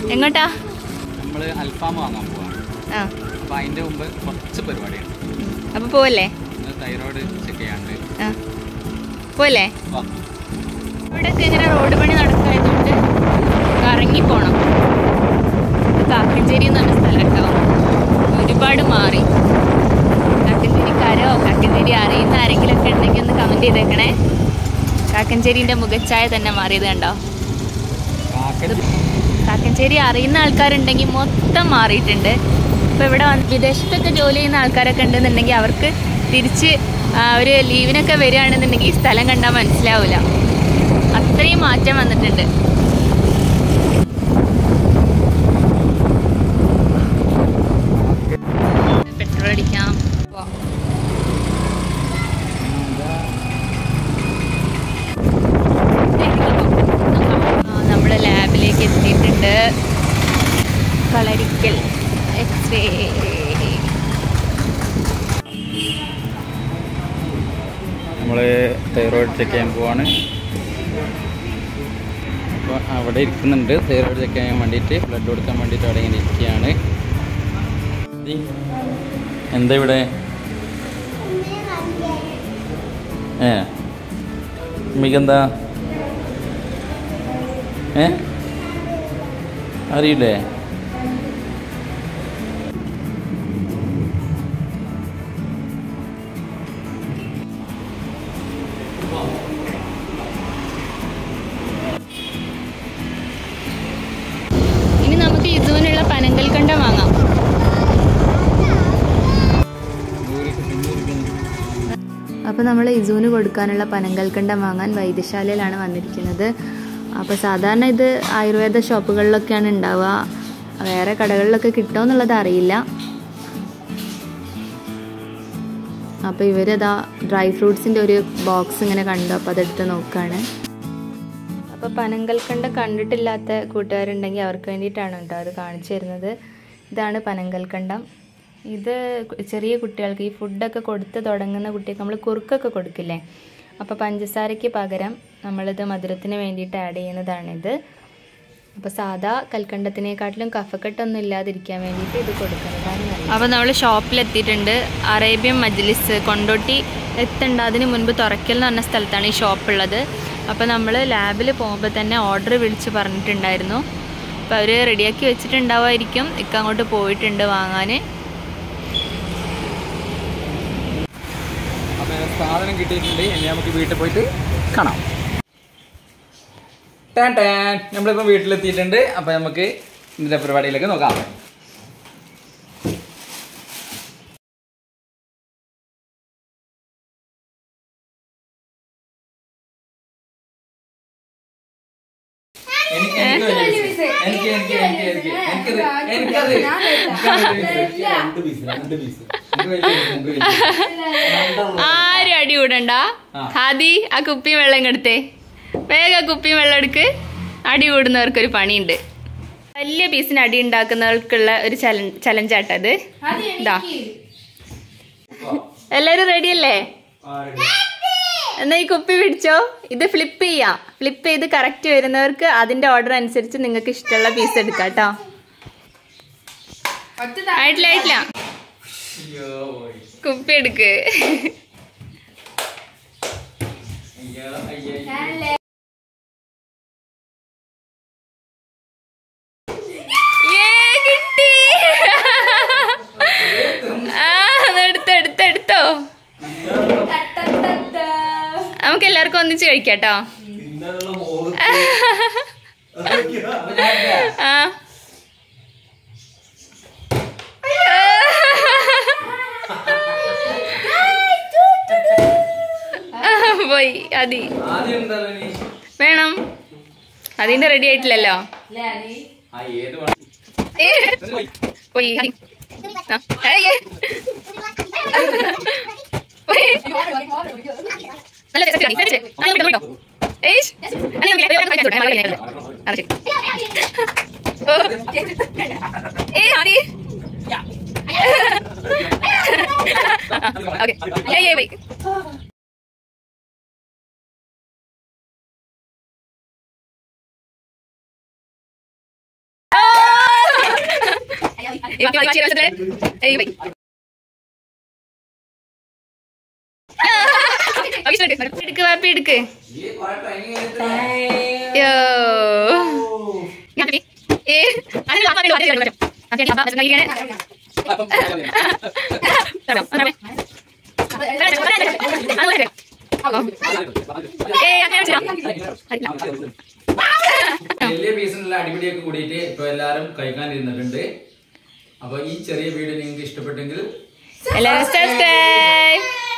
എങ്ങോട്ടാ നമ്മൾ അൽഫാം വാങ്ങാൻ പോവാണ് ആ അപ്പോൾ അതിൻ്റെ മുമ്പ് കുറച്ച് പരിപാടിയാണ് അപ്പൊ പോവല്ലേ ഒന്ന് തൈറോയ്ഡ് ചെക്ക് ചെയ്യാണ്ട് ആ പോവല്ലേ വാ ഇവിടെയൊക്കെ ഇങ്ങനെ റോഡ് പണി നടക്കായതുകൊണ്ട് കറങ്ങി പോണം ഇത് കാക്കഞ്ചേരി എന്ന് പറഞ്ഞ സ്ഥലം കേട്ടോ ഒരുപാട് മാറി കാക്കഞ്ചേരിക്കാരോ കാക്കഞ്ചേരി അറിയുന്ന ആരെങ്കിലും ഒക്കെ ഉണ്ടെങ്കിൽ ഒന്ന് കമന്റ് ചെയ്തേക്കണേ കാക്കഞ്ചേരിന്റെ മുഖച്ഛായ തന്നെ മാറിയത് കണ്ടോ കാക്കൽ കാക്കഞ്ചേരി അറിയുന്ന ആൾക്കാരുണ്ടെങ്കിൽ മൊത്തം മാറിയിട്ടുണ്ട് ഇപ്പോൾ ഇവിടെ വന്ന് വിദേശത്തൊക്കെ ജോലി ചെയ്യുന്ന ആൾക്കാരൊക്കെ ഉണ്ടെന്നുണ്ടെങ്കിൽ അവർക്ക് തിരിച്ച് അവർ ലീവിനൊക്കെ വരികയാണെന്നുണ്ടെങ്കിൽ ഈ സ്ഥലം കണ്ടാൽ മനസ്സിലാവില്ല അത്രയും മാറ്റം വന്നിട്ടുണ്ട് പെട്രോൾ അടിക്കാം നമ്മൾ ലാബിലേക്ക് എത്തിയിട്ടുണ്ട് കളരിക്കൽ എക്സ്റേ നമ്മൾ തൈറോയ്ഡ് ചെക്ക് ചെയ്യാൻ പോവാണ് അപ്പോൾ അവിടെ ഇരിക്കുന്നുണ്ട് തൈറോയ്ഡ് ചെക്ക് ചെയ്യാൻ വേണ്ടിയിട്ട് ബ്ലഡ് കൊടുക്കാൻ വേണ്ടിയിട്ട് അവിടെ ഇങ്ങനെ ഇരിക്കുകയാണ് ദീ, എന്താ ഇവിടെ ഏ ഉമ്മിക്കെന്താ ഏ അറിയില്ലേ ഇനി നമുക്ക് ഇതുവിനുള്ള പനങ്കൽ കണ്ടം വാങ്ങാം അപ്പോൾ നമ്മൾ ഇസൂന് കൊടുക്കാനുള്ള പനങ്കൽക്കണ്ടം വാങ്ങാൻ വൈദ്യശാലയിലാണ് വന്നിരിക്കുന്നത് അപ്പോൾ സാധാരണ ഇത് ആയുർവേദ ഷോപ്പുകളിലൊക്കെയാണ് ഉണ്ടാവുക വേറെ കടകളിലൊക്കെ കിട്ടുമോ എന്നുള്ളത് അറിയില്ല അപ്പോൾ ഇവരതാ ഡ്രൈ ഫ്രൂട്ട്സിൻ്റെ ഒരു ബോക്സ് ഇങ്ങനെ കണ്ടു അപ്പോൾ അതെടുത്ത് നോക്കുകയാണ് അപ്പോൾ പനങ്കൽക്കണ്ടം കണ്ടിട്ടില്ലാത്ത കൂട്ടുകാരുണ്ടെങ്കിൽ അവർക്ക് വേണ്ടിയിട്ടാണ് കേട്ടോ അത് കാണിച്ചു തരുന്നത് ഇതാണ് പനങ്കൽക്കണ്ടം ഇത് ചെറിയ കുട്ടികൾക്ക് ഈ ഫുഡൊക്കെ കൊടുത്ത് തുടങ്ങുന്ന കുട്ടികൾക്ക് നമ്മൾ കുറുക്കൊക്കെ കൊടുക്കില്ലേ അപ്പോൾ പഞ്ചസാരയ്ക്ക് പകരം നമ്മളിത് മധുരത്തിന് വേണ്ടിയിട്ട് ആഡ് ചെയ്യുന്നതാണിത് അപ്പോൾ സാധാ കൽക്കണ്ടത്തിനെക്കാട്ടിലും കഫക്കെട്ടൊന്നും ഇല്ലാതിരിക്കാൻ വേണ്ടിയിട്ട് ഇത് കൊടുക്കുന്നതാണ് അപ്പോൾ നമ്മൾ ഷോപ്പിലെത്തിയിട്ടുണ്ട് അറേബ്യൻ മജ്ലിസ് കൊണ്ടോട്ടി എത്തണ്ട അതിന് മുൻപ് തുറക്കൽ എന്ന് പറഞ്ഞ സ്ഥലത്താണ് ഈ ഷോപ്പുള്ളത് അപ്പോൾ നമ്മൾ ലാബിൽ പോകുമ്പോൾ തന്നെ ഓർഡർ വിളിച്ച് പറഞ്ഞിട്ടുണ്ടായിരുന്നു അപ്പോൾ അവർ റെഡിയാക്കി വെച്ചിട്ടുണ്ടാവുമായിരിക്കും ഇക്ക അങ്ങോട്ട് പോയിട്ടുണ്ട് വാങ്ങാൻ അപ്പോൾ സാധനം കിട്ടിയിട്ടുണ്ട് ഇനി നമുക്ക് വീട്ടിൽ പോയിട്ട് കാണാം ടാൻ ടാൻ നമ്മളിപ്പോൾ വീട്ടിലെത്തിയിട്ടുണ്ട് അപ്പോൾ നമുക്ക് ഇന്നത്തെ പരിപാടിയിലേക്ക് നോക്കാം എനിക്ക് എനിക്ക് വലിയ piece. എനിക്ക് എനിക്ക് എനിക്ക് എനിക്ക് എനിക്കത് എനിക്കത് രണ്ട് പീസ് രണ്ട് പീസ് എനിക്ക് വലിയ piece, എനിക്ക് വലിയ piece. ആരും അടി കൂടണ്ട ആ. ഹാദി ആ കുപ്പി വെള്ളം എടുത്തേ വേഗം ആ കുപ്പി വെള്ളം എടുക്ക് അടി കൂടുന്നവർക്ക് ഒരു പണിയുണ്ട് വലിയ പീസിന് അടി ഉണ്ടാക്കുന്നവർക്കുള്ള ഒരു ചലഞ്ചാട്ടത് ഇതാ എല്ലാരും റെഡി അല്ലേ എന്നാ ഈ കുപ്പി പിടിച്ചോ ഇത് ഫ്ലിപ്പ് ചെയ്യാം ഫ്ലിപ്പ് ചെയ്ത് കറക്റ്റ് വരുന്നവർക്ക് അതിന്റെ ഓർഡർ അനുസരിച്ച് നിങ്ങൾക്ക് ഇഷ്ടമുള്ള പീസ് എടുക്കാം കേട്ടോ ആയിട്ടില്ല ആയിട്ടില്ല അയ്യോ പോയി. കുപ്പി എടുക്ക് അയ്യോ അയ്യോ അയ്യോ. ഏ, കിട്ടി ആ അതെടുത്തോ എടുത്തോ എടുത്തോ നമുക്ക് എല്ലാവർക്കും ഒന്നിച്ച് കഴിക്കാട്ടോ തിന്നാനുള്ള മോഹം ആ ആ, പോയി അതി ആദ്യം എന്തായാലും നീ വേണം അതിന്റെ റെഡി ആയിട്ടില്ലല്ലോ ആ ഏത് വേണം ഏ, പോയി അതി. ആ, ഏയ്, ഏയ്. പോയി. നല്ല രസം ആണ്. ഇങ്ങനെ ചെയ്യ്. ആ, ഇങ്ങോട്ട് ഇങ്ങോട്ട്. ഏയ്. ആ, നീ നോക്കില്ലേ? വേഗം കഴിക്കാൻ തുടങ്ങ്. ആ, കഴിക്കാൻ. ആ, ശരി. ഓ. ഏയ്, ആദി. ആ, ഓക്കേ. ഏയ്, ഏയ്, wait. എടുക്ക് വാപ്പി എടുക്ക് യോ വലിയ പീസിനുള്ള അടിപിടിയൊക്കെ കൂടിയിട്ട് ഇപ്പൊ എല്ലാരും കഴിക്കാൻ ഇരുന്നിട്ടുണ്ട് അപ്പൊ ഈ ചെറിയ വീഡിയോ നിങ്ങൾക്ക് ഇഷ്ടപ്പെട്ടെങ്കിൽ എല്ലാവരും സബ്സ്ക്രൈബ്